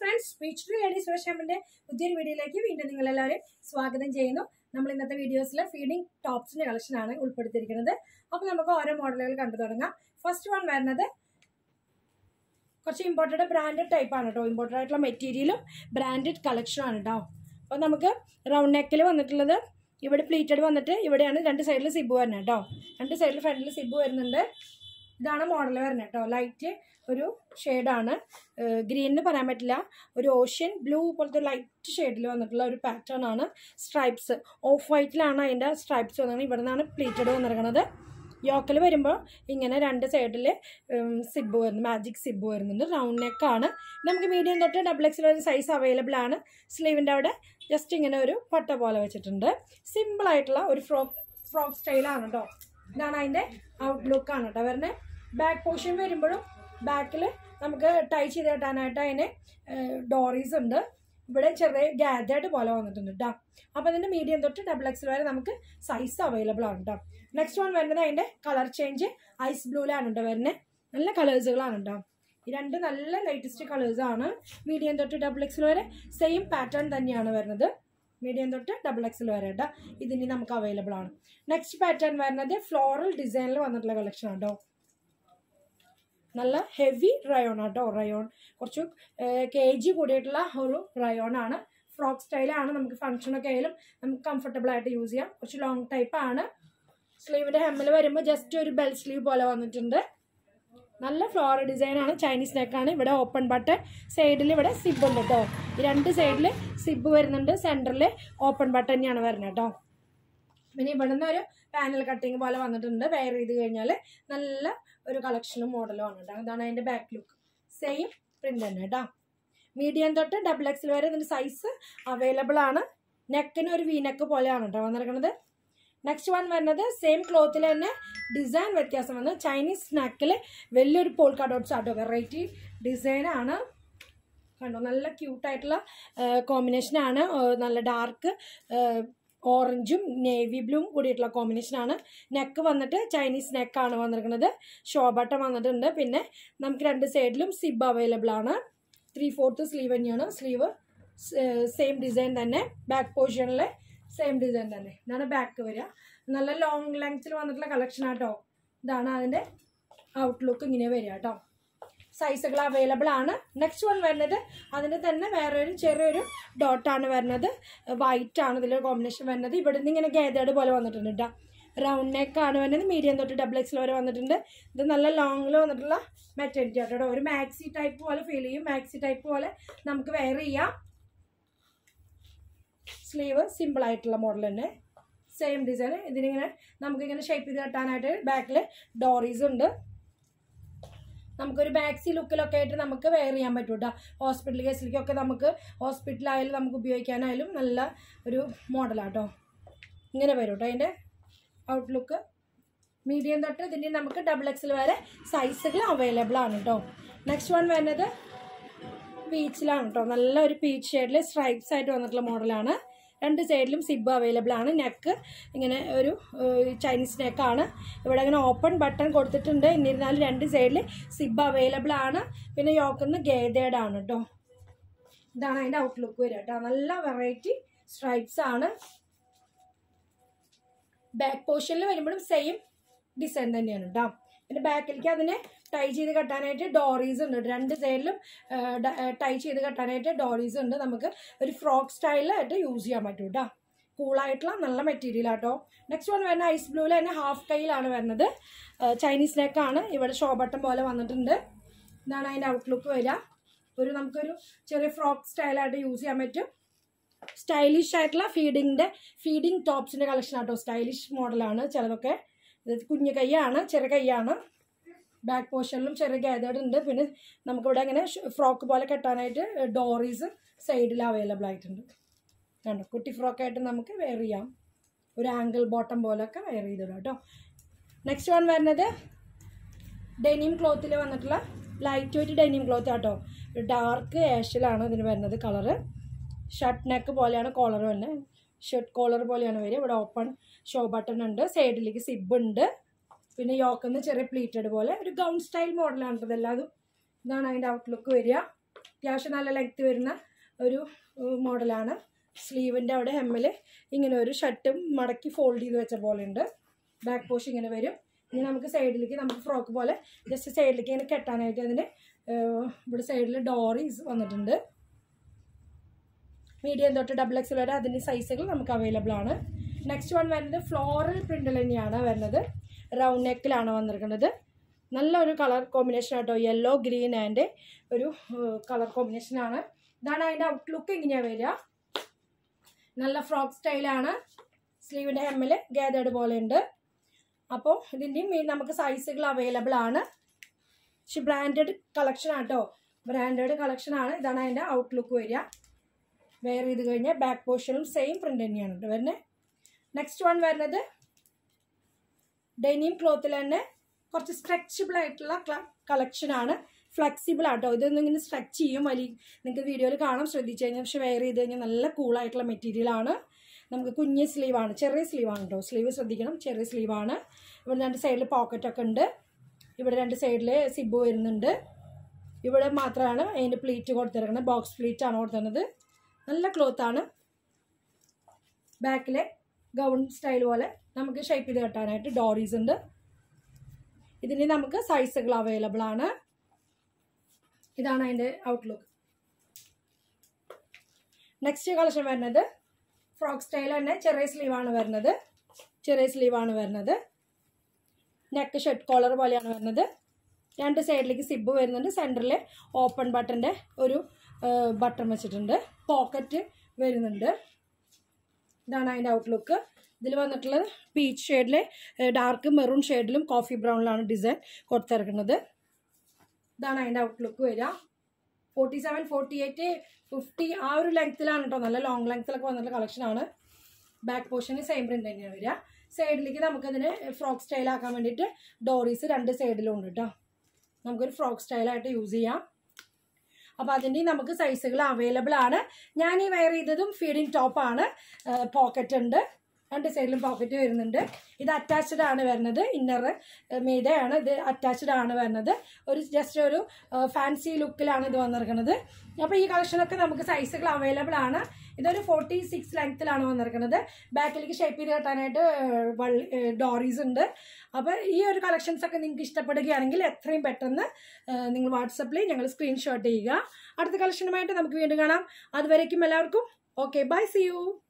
friends speech ladies വേഷാമിന്റെ പുതിയൊരു വീഡിയോയിലേക്ക് വീണ്ടും നിങ്ങളെല്ലാവരും സ്വാഗതം ചെയ്യുന്നു നമ്മൾ ഇന്നത്തെ വീഡിയോസിൽ ഫീഡിംഗ് ടോപ്സിന്റെ കളക്ഷനാണ് ഉൾപ്പെടുത്തിയിരിക്കുന്നത് അപ്പോൾ നമുക്ക് ഓരോ മോഡലുകൾ കണ്ടു തുടങ്ങാം ഫസ്റ്റ് വൺ വരുന്നത് കുറച്ച് ഇമ്പോർട്ടഡ് ബ്രാൻഡഡ് ടൈപ്പ് ആണ് കേട്ടോ ഇമ്പോർട്ടഡ് ആയിട്ടുള്ള മെറ്റീരിയലും ബ്രാൻഡഡ് കളക്ഷനും ആണ് കേട്ടോ അപ്പോൾ നമുക്ക് റൗണ്ട് നെക്കിൽ വന്നിട്ടുള്ളത് ഇവിടെ പ്ലീറ്റഡ് വന്നിട്ട് ഇവിടെയാണ് രണ്ട് സൈഡിൽ സിബ് വരുന്നത് കേട്ടോ രണ്ട് സൈഡിൽ ഫ്രണ്ടിൽ സിബ് വരുന്നുണ്ട് ഇതാണ് മോഡൽ വരുന്നത് കേട്ടോ ലൈറ്റ് ഒരു ഷെയ്ഡാണ് ഗ്രീനിന് പറയാൻ പറ്റില്ല ഒരു ഓഷ്യൻ ബ്ലൂ പോലത്തെ ലൈറ്റ് ഷെയ്ഡിൽ വന്നിട്ടുള്ള ഒരു പാറ്റേൺ ആണ് സ്ട്രൈപ്സ് ഓഫ് വൈറ്റിലാണ് അതിൻ്റെ സ്ട്രൈപ്സ് വന്നത് ഇവിടെ നിന്നാണ് പ്ലീറ്റഡ് വന്നിരിക്കുന്നത് യോക്കൽ വരുമ്പോൾ ഇങ്ങനെ രണ്ട് സൈഡിൽ സിബ് വരുന്നു മാജിക് സിബ് വരുന്നുണ്ട് റൗണ്ട് നെക്കാണ് നമുക്ക് മീഡിയം തൊട്ട് ഡബിൾ എക്സ് വരെ സൈസ് അവൈലബിൾ ആണ് സ്ലീവിൻ്റെ അവിടെ ജസ്റ്റ് ഇങ്ങനെ ഒരു പട്ട പോലെ വെച്ചിട്ടുണ്ട് സിമ്പിളായിട്ടുള്ള ഒരു ഫ്രോക്ക് ഫ്രോക്ക് സ്റ്റൈലാണ് കേട്ടോ ഇതാണ് അതിൻ്റെ ഔട്ട്ലുക്ക് ആണ് കേട്ടോ വരുന്നത് ബാക്ക് പോർഷൻ വരുമ്പോഴും ബാക്കിൽ നമുക്ക് ടൈ ചെയ്ത് കെട്ടാനായിട്ട് അതിന് ഡോറീസ് ഉണ്ട് ഇവിടെ ചെറിയ ഗാദർഡ് പോലെ വന്നിട്ടുണ്ട് കേട്ടോ അപ്പോൾ അതിൻ്റെ മീഡിയം തൊട്ട് ഡബിൾ എക്സ് വരെ നമുക്ക് സൈസ് അവൈലബിൾ ആണ് കേട്ടോ നെക്സ്റ്റ് വൺ വരുന്നത് അതിൻ്റെ കളർ ചേഞ്ച് ഐസ് ബ്ലൂയിലാണ് കേട്ടോ വരുന്നത് നല്ല കളേഴ്സുകളാണ് കേട്ടോ ഈ രണ്ട് നല്ല ലേറ്റസ്റ്റ് കളേഴ്സാണ് മീഡിയം തൊട്ട് ഡബിൾ എക്സിൽ വരെ സെയിം പാറ്റേൺ തന്നെയാണ് വരുന്നത് മീഡിയം തൊട്ട് ഡബിൾ എക്സിൽ വരെ കേട്ടോ ഇതിന് നമുക്ക് അവൈലബിൾ ആണ് നെക്സ്റ്റ് പാറ്റേൺ വരുന്നത് ഫ്ലോറൽ ഡിസൈനിൽ വന്നിട്ടുള്ള കളക്ഷൻ കേട്ടോ നല്ല ഹെവി റയോൺ ആട്ടോ റയോൺ കുറച്ച് കെ ജി കൂടിയിട്ടുള്ള ഒരു റയോൺ ആണ് ഫ്രോക്ക് സ്റ്റൈലാണ് നമുക്ക് ഫംഗ്ഷനൊക്കെ ആയാലും നമുക്ക് കംഫർട്ടബിൾ ആയിട്ട് യൂസ് ചെയ്യാം കുറച്ച് ലോങ് ടൈപ്പ് ആണ് സ്ലീവിൻ്റെ ഹെമ്മിൽ വരുമ്പോൾ ജസ്റ്റ് ഒരു ബെൽ സ്ലീവ് പോലെ വന്നിട്ടുണ്ട് നല്ല ഫ്ലോറൽ ഡിസൈൻ ആണ് ചൈനീസ് നെക്കാണ് ഇവിടെ ഓപ്പൺ ബട്ടൺ സൈഡിൽ ഇവിടെ സിബ് ഉണ്ട് കേട്ടോ ഈ രണ്ട് സൈഡിൽ സിബ് വരുന്നുണ്ട് സെൻറ്ററിൽ ഓപ്പൺ ബട്ടൺ തന്നെയാണ് വരുന്നത് കേട്ടോ പിന്നെ ഇവിടെ നിന്ന് ഒരു പാനൽ കട്ടിങ് പോലെ വന്നിട്ടുണ്ട് വെയർ ചെയ്ത് കഴിഞ്ഞാൽ നല്ല ഒരു കളക്ഷനും മോഡലും ആണ് കേട്ടോ അതാണ് അതിൻ്റെ ബാക്ക് ലുക്ക് സെയിം പ്രിൻ്റ് തന്നെ കേട്ടോ മീഡിയം തൊട്ട് ഡബിൾ എക്സിൽ വരെ ഇതിൻ്റെ സൈസ് അവൈലബിൾ ആണ് നെക്കിന് ഒരു വി നെക്ക് പോലെയാണ് കേട്ടോ വന്നിരിക്കുന്നത് നെക്സ്റ്റ് വൺ വരുന്നത് സെയിം ക്ലോത്തിൽ തന്നെ ഡിസൈൻ വ്യത്യാസം വന്ന് ചൈനീസ് സ്നാക്കിൽ വലിയൊരു പോൾക്കാ ഡോട്ട്സ് ആട്ടോ വെറൈറ്റി ഡിസൈനാണ് കണ്ടോ നല്ല ക്യൂട്ടായിട്ടുള്ള കോമ്പിനേഷനാണ് നല്ല ഡാർക്ക് ഓറഞ്ചും നേവി ബ്ലൂവും കൂടിയിട്ടുള്ള കോമ്പിനേഷനാണ് നെക്ക് വന്നിട്ട് ചൈനീസ് നെക്കാണ് വന്നിരിക്കുന്നത് ഷോ ബട്ടൺ വന്നിട്ടുണ്ട് പിന്നെ നമുക്ക് രണ്ട് സൈഡിലും സിബ് അവൈലബിൾ ആണ് ത്രീ ഫോർത്ത് സ്ലീവ് തന്നെയാണ് സ്ലീവ് സെയിം ഡിസൈൻ തന്നെ ബാക്ക് പോർഷനിൽ സെയിം ഡിസൈൻ തന്നെ ഇതാണ് ബാക്ക് വരിക നല്ല ലോങ് ലെങ്ത്തിൽ വന്നിട്ടുള്ള കളക്ഷൻ ആട്ടോ ഇതാണ് അതിൻ്റെ ഔട്ട്ലുക്ക് ഇങ്ങനെ വരിക കേട്ടോ സൈസുകൾ അവൈലബിൾ ആണ് നെക്സ്റ്റ് വൺ വരുന്നത് അതിൻ്റെ തന്നെ വേറൊരു ചെറിയൊരു ഡോട്ടാണ് വരുന്നത് വൈറ്റ് ആണ് ഇതിൽ കോമ്പിനേഷൻ വരുന്നത് ഇവിടെ നിന്ന് ഇങ്ങനെ ഗേതേഡ് പോലെ വന്നിട്ടുണ്ട് കേട്ടോ റൗണ്ട് നെക്കാണ് വരുന്നത് മീഡിയം തൊട്ട് ഡബിൾ എക്സിൽ വരെ വന്നിട്ടുണ്ട് ഇത് നല്ല ലോങ്ങിൽ വന്നിട്ടുള്ള മെറ്റേണിറ്റി ആട്ടോ ഒരു മാക്സി ടൈപ്പ് പോലെ ഫീൽ ചെയ്യും മാക്സി ടൈപ്പ് പോലെ നമുക്ക് വെയർ ചെയ്യാം സ്ലീവ് സിമ്പിൾ ആയിട്ടുള്ള മോഡൽ തന്നെ സെയിം ഡിസൈൻ ഇതിനിങ്ങനെ നമുക്കിങ്ങനെ ഷേപ്പ് ചെയ്ത് കെട്ടാനായിട്ട് ബാക്കിൽ ഡോറീസ് ഉണ്ട് നമുക്കൊരു മാക്സി ലുക്കിലൊക്കെ ആയിട്ട് നമുക്ക് വെയർ ചെയ്യാൻ പറ്റും കേട്ടോ ഹോസ്പിറ്റൽ കേസിലേക്കൊക്കെ നമുക്ക് ഹോസ്പിറ്റലായാലും നമുക്ക് ഉപയോഗിക്കാനായാലും നല്ല ഒരു മോഡലാട്ടോ ഇങ്ങനെ വരും കേട്ടോ അതിൻ്റെ ഔട്ട്ലുക്ക് മീഡിയം തൊട്ട് ഇതിൻ്റെ നമുക്ക് ഡബിൾ എക്സിൽ വരെ സൈസുകൾ അവൈലബിൾ ആണ് കേട്ടോ നെക്സ്റ്റ് വൺ വരുന്നത് പീച്ചിലാണ് കേട്ടോ നല്ല ഒരു പീച്ച് ഷെയ്ഡിൽ സ്ട്രൈപ്സ് ആയിട്ട് വന്നിട്ടുള്ള മോഡലാണ് രണ്ട് സൈഡിലും സിബ് അവൈലബിൾ ആണ് നെക്ക് ഇങ്ങനെ ഒരു ചൈനീസ് നെക്കാണ് ഇവിടെ ഇങ്ങനെ ഓപ്പൺ ബട്ടൺ കൊടുത്തിട്ടുണ്ട് എന്നിരുന്നാലും രണ്ട് സൈഡിൽ സിബ് അവൈലബിൾ ആണ് പിന്നെ യോക്കുന്ന ഗേതേഡ് ആണ് കേട്ടോ ഇതാണ് അതിൻ്റെ ഔട്ട്ലുക്ക് വരിക കേട്ടോ നല്ല വെറൈറ്റി സ്ട്രൈപ്സ് ആണ് ബാക്ക് പോർഷനിൽ വരുമ്പോഴും സെയിം ഡിസൈൻ തന്നെയാണ് കേട്ടോ പിന്നെ ബാക്കിലേക്ക് അതിനെ ടൈ ചെയ്ത് കെട്ടാനായിട്ട് ഡോറീസ് ഉണ്ട് രണ്ട് സൈഡിലും ടൈ ചെയ്ത് കെട്ടാനായിട്ട് ഡോറീസ് ഉണ്ട് നമുക്ക് ഒരു ഫ്രോക്ക് സ്റ്റൈലായിട്ട് യൂസ് ചെയ്യാൻ പറ്റും കേട്ടോ കൂളായിട്ടുള്ള നല്ല മെറ്റീരിയൽ ആട്ടോ നെക്സ്റ്റ് വൺ വരുന്ന ഐസ് ബ്ലൂവിൽ തന്നെ ഹാഫ് കൈയിലാണ് വരുന്നത് ചൈനീസ് നെക്കാണ് ഇവിടെ ഷോ ബട്ടൺ പോലെ വന്നിട്ടുണ്ട് ഇതാണ് അതിൻ്റെ ഔട്ട്ലുക്ക് വരിക ഒരു നമുക്കൊരു ചെറിയ ഫ്രോക്ക് സ്റ്റൈലായിട്ട് യൂസ് ചെയ്യാൻ പറ്റും സ്റ്റൈലിഷ് ആയിട്ടുള്ള ഫീഡിങ്ങിൻ്റെ ഫീഡിങ് ടോപ്സിൻ്റെ കളക്ഷൻ ആട്ടോ സ്റ്റൈലിഷ് മോഡലാണ് ചിലതൊക്കെ ഇത് കുഞ്ഞു കൈയാണ് ചെറിയ കൈയാണ് ബാക്ക് പോർഷനിലും ചെറിയ ഗാതേഡ് ഉണ്ട് പിന്നെ നമുക്കിവിടെ ഇങ്ങനെ ഫ്രോക്ക് പോലെ കെട്ടാനായിട്ട് ഡോറീസ് സൈഡിൽ അവൈലബിൾ ആയിട്ടുണ്ട് കണ്ടോ കുട്ടി ഫ്രോക്കായിട്ട് നമുക്ക് വെയർ ചെയ്യാം ഒരു ആംഗിൾ ബോട്ടം പോലൊക്കെ വെയർ ചെയ്തിടാം കേട്ടോ നെക്സ്റ്റ് വൺ വരുന്നത് ഡെനിം ക്ലോത്തിൽ വന്നിട്ടുള്ള ലൈറ്റ് വെയിറ്റ് ഡെനിം ക്ലോത്ത് ആട്ടോ ഡാർക്ക് ആഷിലാണ് ഇതിന് വരുന്നത് കളറ് ഷർട്ട് നെക്ക് പോലെയാണ് കോളർ തന്നെ ഷർട്ട് കോളർ പോലെയാണ് വരിക ഇവിടെ ഓപ്പൺ ഷോ ബട്ടൺ ഉണ്ട് സൈഡിലേക്ക് സിബ് ഉണ്ട് പിന്നെ യോക്കെന്ന് ചെറിയ പ്ലീറ്റഡ് പോലെ ഒരു ഗൗൺ സ്റ്റൈൽ മോഡലാണ് ഇതെല്ലാതും ഇതാണ് അതിൻ്റെ ഔട്ട്ലുക്ക് വരിക അത്യാവശ്യം നല്ല ലെങ്ത് വരുന്ന ഒരു മോഡലാണ് സ്ലീവിൻ്റെ അവിടെ ഹെമ്മിൽ ഇങ്ങനെ ഒരു ഷർട്ടും മടക്കി ഫോൾഡ് ചെയ്ത് വെച്ച പോലെ ഉണ്ട് ബാക്ക് പോഷ് ഇങ്ങനെ വരും ഇനി നമുക്ക് സൈഡിലേക്ക് നമുക്ക് ഫ്രോക്ക് പോലെ ജസ്റ്റ് സൈഡിലേക്ക് ഇങ്ങനെ കെട്ടാനായിട്ട് അതിന് ഏഹ്, ഇവിടെ സൈഡിൽ ഡോറീസ് വന്നിട്ടുണ്ട് മീഡിയം തൊട്ട് ഡബിൾ എക്സ് വരെ അതിൻ്റെ സൈസുകൾ നമുക്ക് അവൈലബിൾ ആണ് നെക്സ്റ്റ് വൺ വരുന്നത് ഫ്ലോറൽ പ്രിൻ്റിൽ തന്നെയാണ് വരുന്നത് റൗണ്ട് നെക്കിലാണ് വന്നിരിക്കുന്നത് നല്ലൊരു കളർ കോമ്പിനേഷൻ ആട്ടോ യെല്ലോ ഗ്രീൻ ആൻഡ് ഒരു കളർ കോമ്പിനേഷനാണ് ഇതാണ് അതിൻ്റെ ഔട്ട്ലുക്ക് ഇങ്ങനെയാണ് വരിക നല്ല ഫ്രോക്ക് സ്റ്റൈലാണ് സ്ലീവിൻ്റെ ഹെമ്മിൽ ഗേതേഡ് പോലെ ഉണ്ട് അപ്പോൾ ഇതിൻ്റെയും ഈ നമുക്ക് സൈസുകൾ അവൈലബിൾ ആണ് പക്ഷെ ബ്രാൻഡഡ് കളക്ഷൻ ആട്ടോ ബ്രാൻഡഡ് കളക്ഷൻ ആണ് ഇതാണ് അതിൻ്റെ ഔട്ട്ലുക്ക് വരിക വെയർ ചെയ്ത് കഴിഞ്ഞാൽ ബാക്ക് പോർഷനും സെയിം പ്രിൻ്റ് തന്നെയാണ് കേട്ടോ വരുന്നത് നെക്സ്റ്റ് വൺ വരുന്നത് ഡെനിം ക്ലോത്തിൽ തന്നെ കുറച്ച് സ്ട്രെച്ചബിൾ ആയിട്ടുള്ള കളക്ഷൻ ആണ് ഫ്ലെക്സിബിൾ ആട്ടോ ഇതൊന്നും ഇങ്ങനെ സ്ട്രെച്ച് ചെയ്യും വലിയ നിങ്ങൾക്ക് വീഡിയോയിൽ കാണാം ശ്രദ്ധിച്ചു കഴിഞ്ഞാൽ പക്ഷെ വെയർ ചെയ്ത് കഴിഞ്ഞാൽ നല്ല കൂളായിട്ടുള്ള മെറ്റീരിയൽ ആണ് നമുക്ക് കുഞ്ഞ് സ്ലീവാണ് ചെറിയ സ്ലീവാണ് കേട്ടോ സ്ലീവ് ശ്രദ്ധിക്കണം ചെറിയ സ്ലീവാണ് ഇവിടെ രണ്ട് സൈഡിൽ പോക്കറ്റൊക്കെ ഉണ്ട് ഇവിടെ രണ്ട് സൈഡിൽ സിബ് വരുന്നുണ്ട് ഇവിടെ മാത്രമാണ് അതിൻ്റെ പ്ലീറ്റ് കൊടുത്തിരിക്കുന്നത് ബോക്സ് പ്ലീറ്റ് ആണ് കൊടുത്തിരുന്നത് നല്ല ക്ലോത്ത് ആണ് ബാക്കിലെ ഗൗൺ സ്റ്റൈൽ പോലെ നമുക്ക് ഷേപ്പ് ചെയ്ത് കെട്ടാനായിട്ട് ഡോറീസ് ഉണ്ട് ഇതിന് നമുക്ക് സൈസുകൾ അവൈലബിൾ ആണ് ഇതാണ് അതിൻ്റെ ഔട്ട്ലുക്ക് നെക്സ്റ്റ് കളക്ഷൻ വരുന്നത് ഫ്രോക്ക് സ്റ്റൈൽ തന്നെ ചെറിയ സ്ലീവാണ് വരുന്നത് ചെറിയ സ്ലീവാണ് വരുന്നത് നെക്ക് ഷർട്ട് കോളർ പോലെയാണ് വരുന്നത് രണ്ട് സൈഡിലേക്ക് സിബ് വരുന്നുണ്ട് സെൻറ്ററിൽ ഓപ്പൺ ബട്ടൻ്റെ ഒരു ബട്ടൺ വെച്ചിട്ടുണ്ട് പോക്കറ്റ് വരുന്നുണ്ട് ഇതാണ് അതിൻ്റെ ഔട്ട്ലുക്ക് ഇതിൽ വന്നിട്ടുള്ളത് പീച്ച് ഷെയ്ഡിൽ ഡാർക്ക് മെറൂൺ ഷെയ്ഡിലും കോഫി ബ്രൗണിലാണ് ഡിസൈൻ കൊടുത്തിറക്കുന്നത് ഇതാണ് അതിൻ്റെ ഔട്ട്ലുക്ക് വരിക forty seven forty eight fifty ആ ഒരു ലെങ്ത്തിലാണ് കേട്ടോ നല്ല ലോങ് ലെങ്ത്തിലൊക്കെ വന്നിട്ടുള്ള കളക്ഷനാണ് ബാക്ക് പോർഷന് സെയിം പ്രിൻ്റ് തന്നെയാണ് വരിക സൈഡിലേക്ക് നമുക്കതിന് ഫ്രോക്ക് സ്റ്റൈലാക്കാൻ വേണ്ടിയിട്ട് ഡോറീസ് രണ്ട് സൈഡിലും ഉണ്ട് കേട്ടോ നമുക്കൊരു ഫ്രോക്ക് സ്റ്റൈലായിട്ട് യൂസ് ചെയ്യാം അപ്പോൾ അതിൻ്റെ നമുക്ക് സൈസുകൾ അവൈലബിൾ ആണ് ഞാൻ ഈ വെയർ ചെയ്തതും ഫീഡിങ് ടോപ്പാണ് പോക്കറ്റ് ഉണ്ട് രണ്ട് സൈഡിലും പോക്കറ്റ് വരുന്നുണ്ട് ഇത് അറ്റാച്ച്ഡ് ആണ് വരുന്നത് ഇന്നർ മീതയാണ് ഇത് അറ്റാച്ച്ഡ് ആണ് വരുന്നത് ഒരു ജസ്റ്റ് ഒരു ഫാൻസി ലുക്കിലാണ് ഇത് വന്നിരിക്കുന്നത് അപ്പോൾ ഈ കളക്ഷനൊക്കെ നമുക്ക് സൈസുകൾ അവൈലബിൾ ആണ് ഇതൊരു ഫോർട്ടി സിക്സ് ലെങ്ത്തിലാണ് വന്നിരിക്കുന്നത് ബാക്കിലേക്ക് ഷേപ്പ് ചെയ്ത് കെട്ടാനായിട്ട് ഡോറീസ് ഉണ്ട് അപ്പോൾ ഈ ഒരു കളക്ഷൻസ് ഒക്കെ നിങ്ങൾക്ക് ഇഷ്ടപ്പെടുകയാണെങ്കിൽ എത്രയും പെട്ടെന്ന് നിങ്ങൾ വാട്സപ്പിൽ ഞങ്ങൾ സ്ക്രീൻഷോട്ട് ചെയ്യുക അടുത്ത കളക്ഷനുമായിട്ട് നമുക്ക് വീണ്ടും കാണാം അതുവരേക്കും എല്ലാവർക്കും ഓക്കെ ബൈ സി യു